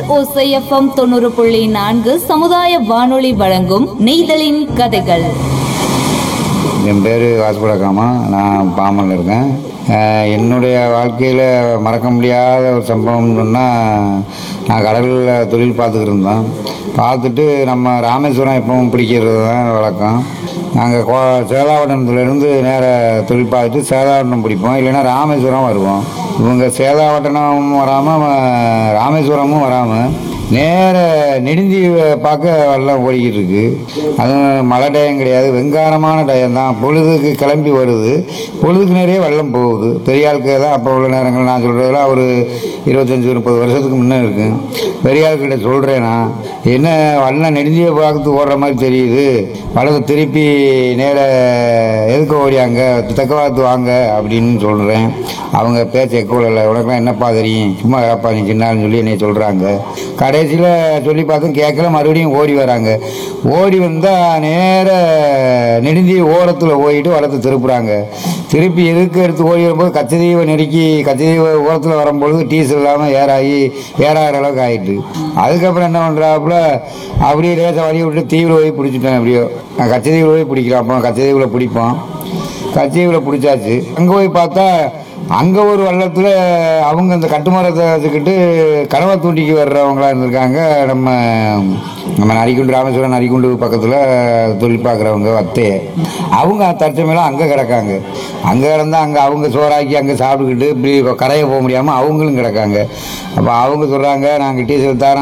ஓசைஎஃப்எம் தொண்ணூறு புள்ளி நான்கு சமுதாய வானொலி வழங்கும் நெய்தலின் கதைகள் என் பேர் வாசுபடக்காமா நான் பாமனில் இருக்கேன் அஹ் என்னுடைய வாழ்க்கையில் மறக்க முடியாத ஒரு சம்பவம்னு சொன்னால் நான் கடலில் தொழில் பார்த்துக்கிட்டு இருந்தோம் பார்த்துட்டு நம்ம ராமேஸ்வரம் எப்பவும் பிடிக்கிறது தான் வழக்கம் நாங்கள் கோ சேதாவட்டணத்துலேருந்து நேர தொழில் பார்த்துட்டு சேதாவட்டணம் பிடிப்போம் இல்லைன்னா ராமேஸ்வரம் வருவோம் இவங்க சேதாவட்டணம் வராமல் ராமேஸ்வரமும் வராமல் நேர நெடுந்தீவை பார்க்க வெள்ளம் ஓடிக்கிட்டு இருக்கு அதுவும் மழை டயம் கிடையாது வெங்காரமான டயம் தான் பொழுதுக்கு கிளம்பி வருது பொழுதுக்கு நிறைய வெள்ளம் போகுது பெரிய ஆளுக்கு தான் அப்போ உள்ள நேரங்கள் நான் சொல்கிறதுல ஒரு இருபத்தஞ்சி முப்பது வருஷத்துக்கு முன்னே இருக்கு பெரிய ஆளுக்கிட்ட சொல்கிறேன் நான் என்ன வெள்ளம் நெடுந்தீவை பார்த்து ஓடுற மாதிரி தெரியுது வலது திருப்பி நேர எதுக்கு ஓடியாங்க தெக்கவாத்து வாங்க அப்படின்னு சொல்கிறேன் அவங்க பேச்ச எக்கோல இல்லை உனக்குலாம் என்னப்பா தெரியும் சும்மா கிடப்பா நீ சின்னான்னு சொல்லி என்னை சொல்கிறாங்க கடைசியில் சொல்லி பார்த்தும் கேட்கல மறுபடியும் ஓடி வராங்க ஓடி வந்தால் நேர நெடுந்தி ஓரத்தில் போயிட்டு வளர்த்து திருப்புறாங்க திருப்பி எதுக்கு எடுத்து ஓடி வரும்போது கச்சதீவை நெருக்கி கச்சதீவை ஓரத்தில் வரும்பொழுது டீசல் இல்லாமல் ஏறாகி ஏறாகிற அளவுக்கு ஆகிட்டு அதுக்கப்புறம் என்ன பண்ணுறாப்புல அப்படியே லேசாக வழி விட்டு தீவில் போய் பிடிச்சிட்டேன் எப்படியோ நான் கச்சதீவில் போய் பிடிக்கிறோம் அப்போ கச்சதீவில் பிடிப்போம் கச்சீவில் பிடிச்சாச்சு அங்கே போய் பார்த்தா அங்கே ஒரு வள்ளத்தில் அவங்க அந்த கட்டுமரத்தை வச்சுக்கிட்டு கனவா தூண்டிக்கு வர்றவங்களா இருந்திருக்காங்க நம்ம நம்ம நரிக்குண்டு ராமேஸ்வரம் நரிக்குண்டு பக்கத்தில் தொழில் பார்க்குறவங்க வத்தைய அவங்க தற்சமையெல்லாம் அங்கே கிடக்காங்க அங்கே கிடந்தா அங்கே அவங்க சோறாக்கி அங்கே சாப்பிட்டுக்கிட்டு இப்படி கரையை போக முடியாமல் அவங்களும் கிடக்காங்க அப்போ அவங்க சொல்கிறாங்க நாங்கள் டீசல் தரோம்